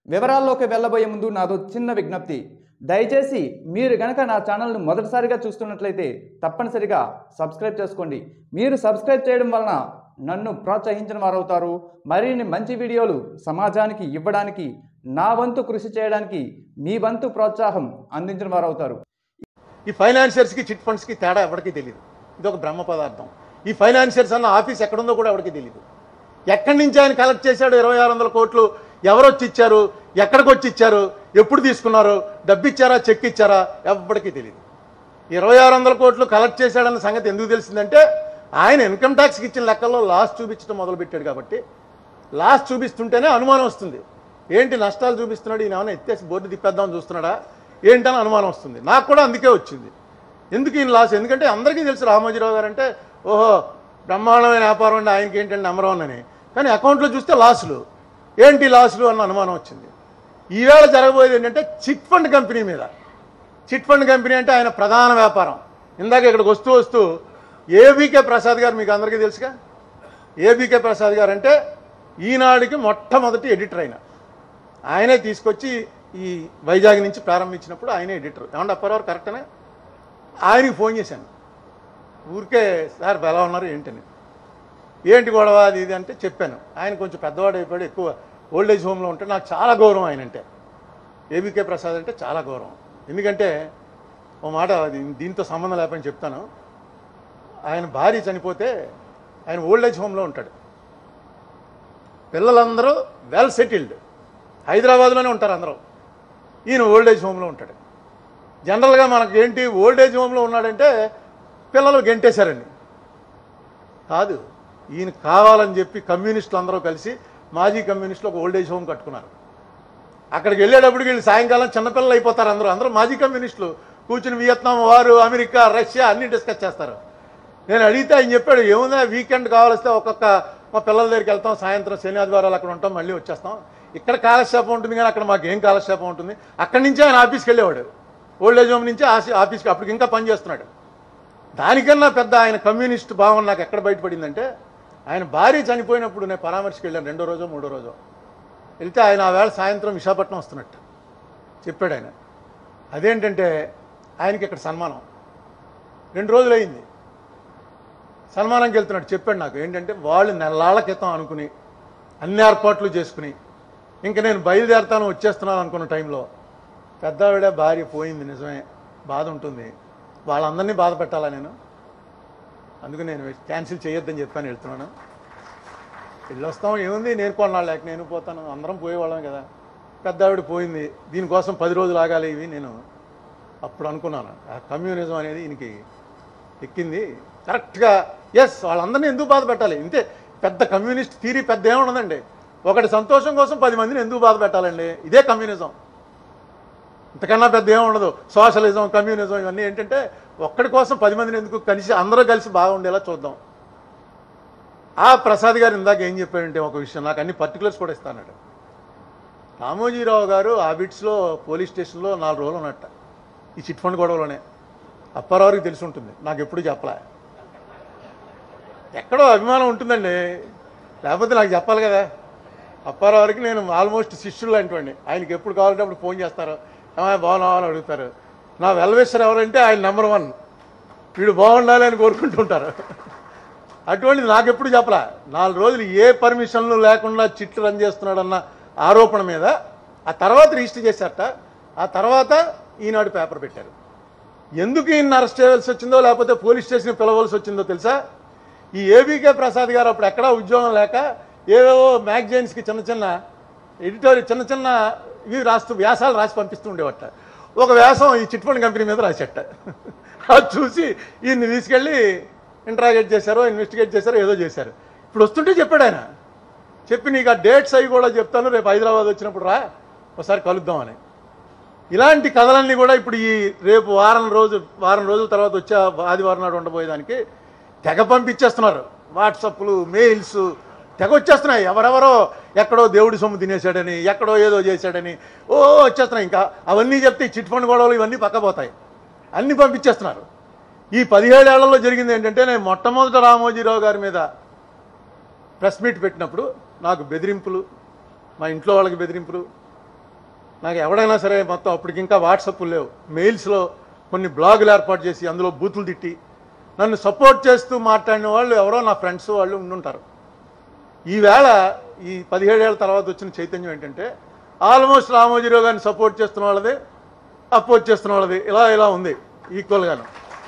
వివరాల్లోకి వెళ్ళబోయే ముందు నాదో చిన్న విజ్ఞప్తి దయచేసి మీరు గనక నా ఛానల్ను మొదటిసారిగా చూస్తున్నట్లయితే తప్పనిసరిగా సబ్స్క్రైబ్ చేసుకోండి మీరు సబ్స్క్రైబ్ చేయడం వలన నన్ను ప్రోత్సహించిన వారవుతారు మరిన్ని మంచి వీడియోలు సమాజానికి ఇవ్వడానికి నా వంతు కృషి చేయడానికి మీ వంతు ప్రోత్సాహం అందించిన వారవుతారు ఈ ఫైనాన్షియర్స్కి చిట్ ఫండ్స్కి తేడా ఎవరికి తెలియదు ఇది ఒక బ్రహ్మ పదార్థం ఈ ఫైనాన్షియర్స్ అన్న ఆఫీస్ ఎక్కడుందో కూడా ఎవరికి తెలియదు ఎక్కడి నుంచి ఆయన కలెక్ట్ చేశాడు ఇరవై ఆరు వందల కోట్లు ఎవరు వచ్చి ఇచ్చారు ఎక్కడికి వచ్చి ఇచ్చారు ఎప్పుడు తీసుకున్నారు డబ్బు ఇచ్చారా చెక్ ఇచ్చారా ఎవరికి తెలియదు ఇరవై ఆరు వందల కోట్లు కలెక్ట్ చేశాడన్న సంగతి ఎందుకు తెలిసిందంటే ఆయన ఇన్కమ్ ట్యాక్స్కి ఇచ్చిన లెక్కల్లో లాస్ చూపించడం మొదలుపెట్టాడు కాబట్టి లాస్ చూపిస్తుంటేనే అనుమానం వస్తుంది ఏంటి నష్టాలు చూపిస్తున్నాడు ఈయన ఏమైనా ఎత్తేసి బోర్డు తిప్పేద్దామని చూస్తున్నాడా ఏంటని అనుమానం వస్తుంది నాకు కూడా అందుకే వచ్చింది ఎందుకు ఈయన లాస్ ఎందుకంటే అందరికీ తెలుసు రామోజీరావు గారు అంటే ఓహో బ్రహ్మాండమైన వ్యాపారం అండి ఆయనకి ఏంటంటే నెంబర్ వన్ అని కానీ అకౌంట్లో చూస్తే లాసులు ఏంటి లాసులు అన్న అనుమానం వచ్చింది ఈవేళ జరగబోయేది ఏంటంటే చిట్ ఫండ్ కంపెనీ మీద చిట్ ఫండ్ కంపెనీ అంటే ఆయన ప్రధాన వ్యాపారం ఇందాక ఇక్కడికి వస్తూ వస్తూ ఏబీకే ప్రసాద్ గారు మీకు అందరికీ తెలుసుగా ఏబీకే ప్రసాద్ గారు అంటే ఈనాడుకి మొట్టమొదటి ఎడిటర్ ఆయన ఆయనే తీసుకొచ్చి ఈ వైజాగ్ నుంచి ప్రారంభించినప్పుడు ఆయనే ఎడిటర్ ఏమన్నా అప్పటివరకు కరెక్టనే ఆయనకి ఫోన్ చేశాను ఊరికే సార్ ఎలా ఉన్నారు ఏంటని ఏంటి గొడవ అది ఇది అంటే చెప్పాను ఆయన కొంచెం పెద్దవాడు అయిపోయాడు ఎక్కువ ఓల్డ్ ఏజ్ హోమ్లో ఉంటే నాకు చాలా గౌరవం ఆయన అంటే ఏబీకే ప్రసాద్ అంటే చాలా గౌరవం ఎందుకంటే ఓ మాట అది దీంతో సంబంధం లేకపోయినా చెప్తాను ఆయన భార్య చనిపోతే ఆయన ఓల్డ్ ఏజ్ హోమ్లో ఉంటాడు పిల్లలందరూ వెల్ సెటిల్డ్ హైదరాబాద్లోనే ఉంటారు అందరూ ఈయన ఓల్డ్ ఏజ్ హోమ్లో ఉంటాడు జనరల్గా మనకి ఏంటి ఓల్డ్ ఏజ్ హోమ్లో ఉన్నాడంటే పిల్లలు గెంటేశారండి కాదు ఈయన కావాలని చెప్పి కమ్యూనిస్టులు అందరూ కలిసి మాజీ కమ్యూనిస్టులు ఒక ఓల్డ్ ఏజ్ హోమ్ కట్టుకున్నారు అక్కడికి వెళ్ళేటప్పటికి వీళ్ళు సాయంకాలం చిన్నపిల్లలు అయిపోతారు అందరూ అందరూ మాజీ కమ్యూనిస్టులు కూర్చుని వియత్నాం వారు అమెరికా రష్యా అన్ని డిస్కస్ చేస్తారు నేను అడిగితే ఆయన చెప్పాడు ఏముందా వీకెండ్ కావాలిస్తే ఒక్కొక్క మా పిల్లల దగ్గరికి వెళ్తాం సాయంత్రం శని ఆదివారాలు అక్కడ ఉంటాం మళ్ళీ వచ్చేస్తాం ఇక్కడ కాలక్షేపం ఉంటుంది కానీ అక్కడ మాకు ఏం కాలక్షేపం ఉంటుంది అక్కడి నుంచి ఆయన ఆఫీస్కి వెళ్ళేవాడు ఓల్డ్ ఏజ్ హోమ్ నుంచి ఆసి- ఆఫీస్కి అప్పటికి ఇంకా పని చేస్తున్నాడు దానికన్నా పెద్ద ఆయన కమ్యూనిస్ట్ భావం నాకు ఎక్కడ బయటపడిందంటే ఆయన భార్య చనిపోయినప్పుడు నేను పరామర్శకి వెళ్ళాను రెండో రోజో మూడో రోజో వెళ్తే ఆయన ఆ వేళ సాయంత్రం విశాఖపట్నం వస్తున్నట్టు చెప్పాడు ఆయన అదేంటంటే ఆయనకి ఇక్కడ సన్మానం రెండు రోజులు అయింది సన్మానంకి వెళ్తున్నాడు చెప్పాడు నాకు ఏంటంటే వాళ్ళు నెలల క్రితం అనుకుని అన్ని ఏర్పాట్లు చేసుకుని ఇంకా నేను బయలుదేరతాను వచ్చేస్తున్నాను అనుకున్న టైంలో పెద్దవిడ భార్య పోయింది నిజమే బాధ ఉంటుంది వాళ్ళందరినీ బాధ పెట్టాలా నేను అందుకు నేను క్యాన్సిల్ చేయొద్దని చెప్పాను వెళ్తున్నాను వెళ్ళొస్తాం ఏముంది నేను కొన్నాళ్ళు లేక నేను పోతాను అందరం పోయేవాళ్ళం కదా పెద్ద ఆవిడ పోయింది దీనికోసం పది రోజులు ఆగాలి ఇవి నేను అప్పుడు అనుకున్నాను ఆ కమ్యూనిజం అనేది ఈయనకి ఎక్కింది కరెక్ట్గా ఎస్ వాళ్ళందరినీ ఎందుకు బాధ పెట్టాలి ఇంతే పెద్ద కమ్యూనిస్ట్ థీరీ పెద్ద ఏముండదండి ఒకటి సంతోషం కోసం పది మందిని ఎందుకు బాధ పెట్టాలండి ఇదే కమ్యూనిజం ఇంతకన్నా పెద్ద ఏమి ఉండదు సోషలిజం కమ్యూనిజం ఇవన్నీ ఏంటంటే ఒక్కడి కోసం పది మందిని ఎందుకు కలిసి అందరూ కలిసి బాగుండేలా చూద్దాం ఆ ప్రసాద్ గారు ఇందాక ఏం చెప్పాడంటే ఒక విషయం నాకు అన్ని పర్టికులర్స్ కూడా ఇస్తానట రామోజీరావు గారు ఆ బిట్స్లో పోలీస్ స్టేషన్లో నాలుగు రోజులు ఉన్నట్ట ఈ చిట్ ఫండ్ గొడవలోనే అప్పారావుకి తెలిసి ఉంటుంది నాకు ఎప్పుడు చెప్పలే ఎక్కడో అభిమానం ఉంటుందండి లేకపోతే నాకు చెప్పాలి కదా అప్పారావుకి నేను ఆల్మోస్ట్ శిష్యులు లాంటివండి ఆయనకి ఎప్పుడు కావాలంటే అప్పుడు ఫోన్ చేస్తారు ఏమైనా బాగున్నావా అని అడుగుతారు నా వెల్వేశ్వర్ ఎవరంటే ఆయన నెంబర్ వన్ వీడు బాగుండాలి అని కోరుకుంటుంటారు అటువంటిది నాకెప్పుడు చెప్పలా నాలుగు రోజులు ఏ పర్మిషన్లు లేకుండా చిట్లు రన్ చేస్తున్నాడన్న ఆరోపణ మీద ఆ తర్వాత రిజిస్టర్ చేశారట ఆ తర్వాత ఈనాడు పేపర్ పెట్టారు ఎందుకు ఈయన అరెస్ట్ చేయవలసి వచ్చిందో లేకపోతే పోలీస్ స్టేషన్ పిలవలసి వచ్చిందో తెలుసా ఈ ఏబీకే ప్రసాద్ గారు అప్పుడు ఎక్కడా ఉద్యోగం లేక ఏవేవో మ్యాగజైన్స్కి చిన్న చిన్న ఎడిటోరియల్ చిన్న చిన్న ఇవి రాస్తూ వ్యాసాలు రాసి పంపిస్తూ ఉండేవట ఒక వ్యాసం ఈ చిట్ ఫండ్ కంపెనీ మీద రాసేట అది చూసి ఈయన్ని తీసుకెళ్ళి ఇంట్రాగేట్ చేశారో ఇన్వెస్టిగేట్ చేశారో ఏదో చేశారు ఇప్పుడు వస్తుంటే చెప్పాడు ఆయన చెప్పి నీకు ఆ డేట్స్ అవి కూడా చెప్తాను రేపు హైదరాబాద్ వచ్చినప్పుడు రా ఒకసారి కలుద్దామని ఇలాంటి కథలన్నీ కూడా ఇప్పుడు ఈ రేపు వారం రోజు వారం రోజుల తర్వాత వచ్చే ఆదివారం నాడు ఉండబోయేదానికి తెగ పంపించేస్తున్నారు వాట్సప్లు మెయిల్స్ తెగ వచ్చేస్తున్నాయి ఎవరెవరో ఎక్కడో దేవుడి సొమ్ము తినేశాడని ఎక్కడో ఏదో చేశాడని ఓ వచ్చేస్తున్నాయి ఇంకా అవన్నీ చెప్తే ఈ చిట్ ఫండ్ గొడవలు ఇవన్నీ పక్కపోతాయి అన్నీ పంపించేస్తున్నారు ఈ పదిహేడేళ్లలో జరిగింది ఏంటంటే నేను మొట్టమొదట రామోజీరావు గారి మీద ప్రెస్ మీట్ పెట్టినప్పుడు నాకు బెదిరింపులు మా ఇంట్లో వాళ్ళకి బెదిరింపులు నాకు ఎవడైనా సరే మొత్తం అప్పటికి ఇంకా వాట్సాప్ లేవు మెయిల్స్లో కొన్ని బ్లాగులు ఏర్పాటు చేసి అందులో బూతులు తిట్టి నన్ను సపోర్ట్ చేస్తూ మాట్లాడిన వాళ్ళు ఎవరో నా ఫ్రెండ్స్ వాళ్ళు ఉండుంటారు ఈవేళ ఈ పదిహేడేళ్ల తర్వాత వచ్చిన చైతన్యం ఏంటంటే ఆల్మోస్ట్ రామోజీరావు గారిని సపోర్ట్ చేస్తున్న వాళ్ళది అపోజ్ చేస్తున్న వాళ్ళది ఇలా ఇలా ఉంది ఈక్వల్గాను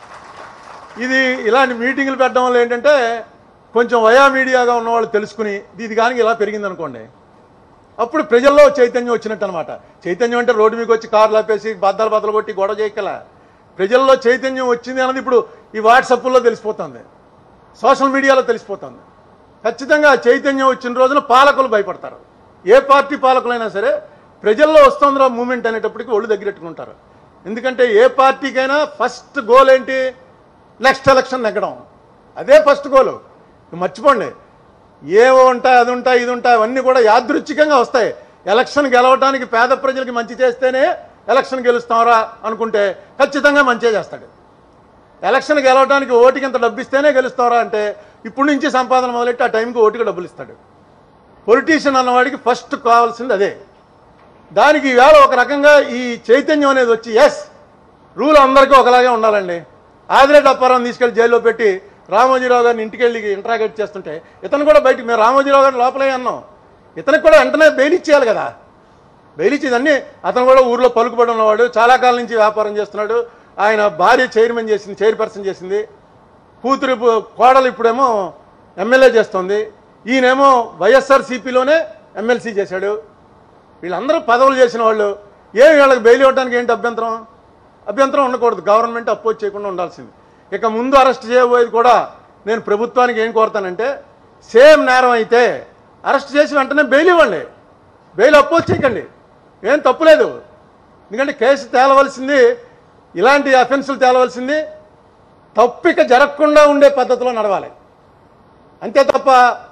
ఇది ఇలాంటి మీటింగులు పెట్టడం వల్ల ఏంటంటే కొంచెం వయా మీడియాగా ఉన్న వాళ్ళు తెలుసుకుని ఇది కానీ ఇలా పెరిగింది అనుకోండి అప్పుడు ప్రజల్లో చైతన్యం వచ్చినట్టు అనమాట చైతన్యం అంటే రోడ్డు మీకు వచ్చి కార్లు ఆపేసి బద్దలు బద్దలు కొట్టి గొడవ చేయగల ప్రజల్లో చైతన్యం వచ్చింది అన్నది ఇప్పుడు ఈ వాట్సాప్లో తెలిసిపోతుంది సోషల్ మీడియాలో తెలిసిపోతుంది ఖచ్చితంగా ఆ చైతన్యం వచ్చిన రోజున పాలకులు భయపడతారు ఏ పార్టీ పాలకులైనా సరే ప్రజల్లో వస్తుందిరా మూమెంట్ అనేటప్పటికి ఒళ్ళు దగ్గరెట్టుకుంటారు ఎందుకంటే ఏ పార్టీకైనా ఫస్ట్ గోల్ ఏంటి నెక్స్ట్ ఎలక్షన్ నెగ్గడం అదే ఫస్ట్ గోలు మర్చిపోండి ఏవో ఉంటాయి అది ఉంటాయి ఇది ఉంటాయి అవన్నీ కూడా యాదృచ్ఛికంగా వస్తాయి ఎలక్షన్ గెలవడానికి పేద ప్రజలకి మంచి చేస్తేనే ఎలక్షన్ గెలుస్తాంరా అనుకుంటే ఖచ్చితంగా మంచిగా చేస్తాడు ఎలక్షన్ గెలవడానికి ఓటుకి ఇంత డబ్బు ఇస్తేనే గెలుస్తారా అంటే ఇప్పటి నుంచి సంపాదన మొదలెట్టి ఆ టైంకి ఓటుకి డబ్బులు ఇస్తాడు పొలిటీషియన్ అన్నవాడికి ఫస్ట్ కావాల్సింది అదే దానికి ఈవేళ ఒక రకంగా ఈ చైతన్యం అనేది వచ్చి ఎస్ రూల్ అందరికీ ఒకలాగే ఉండాలండి ఆదిరెడ్డి అప్పారావు తీసుకెళ్లి జైల్లో పెట్టి రామోజీరావు గారిని ఇంటికి వెళ్ళి ఇంట్రాగేట్ చేస్తుంటే ఇతను కూడా బయటికి మేము రామోజీరావు గారిని లోపలే అన్నాం ఇతనికి కూడా వెంటనే బెయిల్ ఇచ్చేయాలి కదా బెయిల్ ఇచ్చేదన్నీ అతను కూడా ఊర్లో పలుకుబడి ఉన్నవాడు చాలా కాలం నుంచి వ్యాపారం చేస్తున్నాడు ఆయన భార్య చైర్మన్ చేసింది చైర్పర్సన్ చేసింది కూతురు ఇప్పుడు- కోడలు ఇప్పుడేమో ఎమ్మెల్యే చేస్తుంది ఈయనేమో వైఎస్ఆర్సీపీలోనే ఎమ్మెల్సీ చేశాడు వీళ్ళందరూ పదవులు చేసిన వాళ్ళు ఏమి వీళ్ళకి బెయిల్ ఇవ్వడానికి ఏంటి అభ్యంతరం అభ్యంతరం ఉండకూడదు గవర్నమెంట్ అపోజ్ చేయకుండా ఉండాల్సింది ఇక ముందు అరెస్ట్ చేయబోయేది కూడా నేను ప్రభుత్వానికి ఏం కోరుతానంటే సేమ్ నేరం అయితే అరెస్ట్ చేసి వెంటనే బెయిల్ ఇవ్వండి బెయిల్ అపోజ్ చేయకండి ఏం తప్పులేదు ఎందుకంటే కేసు తేలవలసింది ఇలాంటి అఫెన్సులు తేలవలసింది తప్పిక జరగకుండా ఉండే పద్ధతిలో నడవాలి అంతే తప్ప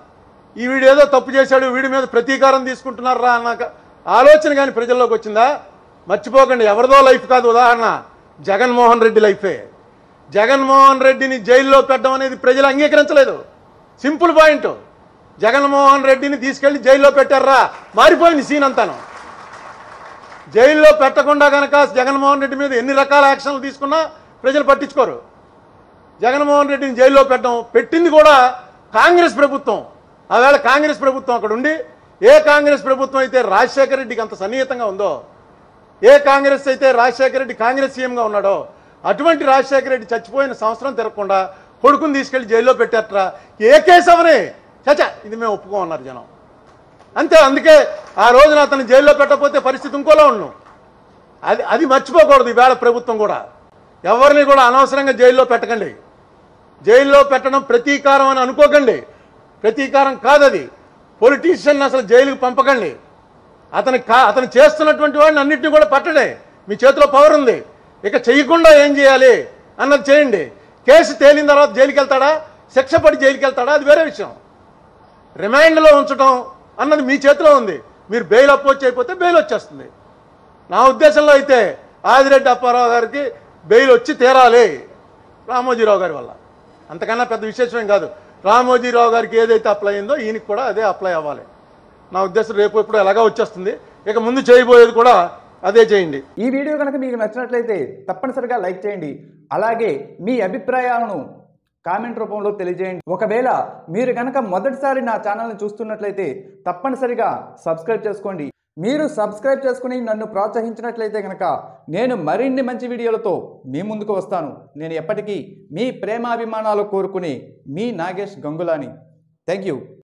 ఈ వీడు ఏదో తప్పు చేశాడు వీడి మీద ప్రతీకారం తీసుకుంటున్నారా అన్న ఆలోచన కానీ ప్రజల్లోకి వచ్చిందా మర్చిపోకండి ఎవరిదో లైఫ్ కాదు ఉదాహరణ జగన్మోహన్ రెడ్డి లైఫే జగన్మోహన్ రెడ్డిని జైల్లో పెట్టడం అనేది ప్రజలు అంగీకరించలేదు సింపుల్ పాయింట్ జగన్మోహన్ రెడ్డిని తీసుకెళ్లి జైల్లో పెట్టారా మారిపోయింది సీన్ అంతాను జైల్లో పెట్టకుండా కనుక జగన్మోహన్ రెడ్డి మీద ఎన్ని రకాల యాక్షన్లు తీసుకున్నా ప్రజలు పట్టించుకోరు జగన్మోహన్ రెడ్డిని జైల్లో పెట్టడం పెట్టింది కూడా కాంగ్రెస్ ప్రభుత్వం ఆవేళ కాంగ్రెస్ ప్రభుత్వం అక్కడ ఉండి ఏ కాంగ్రెస్ ప్రభుత్వం అయితే రాజశేఖర రెడ్డికి అంత సన్నిహితంగా ఉందో ఏ కాంగ్రెస్ అయితే రాజశేఖర రెడ్డి కాంగ్రెస్ సీఎంగా ఉన్నాడో అటువంటి రాజశేఖర రెడ్డి చచ్చిపోయిన సంవత్సరం తిరగకుండా కొడుకుని తీసుకెళ్లి జైల్లో పెట్టారట్రా ఏ కేసు అవని చచ్చా ఇది మేము ఒప్పుకోమన్నారు జనం అంతే అందుకే ఆ రోజున అతను జైల్లో పెట్టకపోతే పరిస్థితి ఇంకోలా ఉన్నాం అది అది మర్చిపోకూడదు ఈవేళ ప్రభుత్వం కూడా ఎవరిని కూడా అనవసరంగా జైల్లో పెట్టకండి జైల్లో పెట్టడం ప్రతీకారం అని అనుకోకండి ప్రతీకారం కాదది పొలిటీషియన్ అసలు జైలుకి పంపకండి అతను కా అతను చేస్తున్నటువంటి వాడిని అన్నింటినీ కూడా పట్టడే మీ చేతిలో పవర్ ఉంది ఇక చేయకుండా ఏం చేయాలి అన్నది చేయండి కేసు తేలిన తర్వాత జైలుకి వెళ్తాడా శిక్ష పడి జైలుకి వెళ్తాడా అది వేరే విషయం రిమైండ్లో ఉంచడం అన్నది మీ చేతిలో ఉంది మీరు బెయిల్ అపోజ్ చేయకపోతే బెయిల్ వచ్చేస్తుంది నా ఉద్దేశంలో అయితే ఆదిరెడ్డి అప్పారావు గారికి బెయిల్ వచ్చి తీరాలి రామోజీరావు గారి వల్ల అంతకన్నా పెద్ద విశేషమేం కాదు రామోజీరావు గారికి ఏదైతే అప్లై అయిందో ఈయనకి కూడా అదే అప్లై అవ్వాలి నా ఉద్దేశం రేపు ఎప్పుడు ఎలాగా వచ్చేస్తుంది ఇక ముందు చేయబోయేది కూడా అదే చేయండి ఈ వీడియో కనుక మీకు నచ్చినట్లయితే తప్పనిసరిగా లైక్ చేయండి అలాగే మీ అభిప్రాయాలను కామెంట్ రూపంలో తెలియజేయండి ఒకవేళ మీరు కనుక మొదటిసారి నా ఛానల్ని చూస్తున్నట్లయితే తప్పనిసరిగా సబ్స్క్రైబ్ చేసుకోండి మీరు సబ్స్క్రైబ్ చేసుకుని నన్ను ప్రోత్సహించినట్లయితే కనుక నేను మరిన్ని మంచి వీడియోలతో మీ ముందుకు వస్తాను నేను ఎప్పటికీ మీ ప్రేమాభిమానాలు కోరుకునే మీ నాగేష్ గంగులాని థ్యాంక్ యూ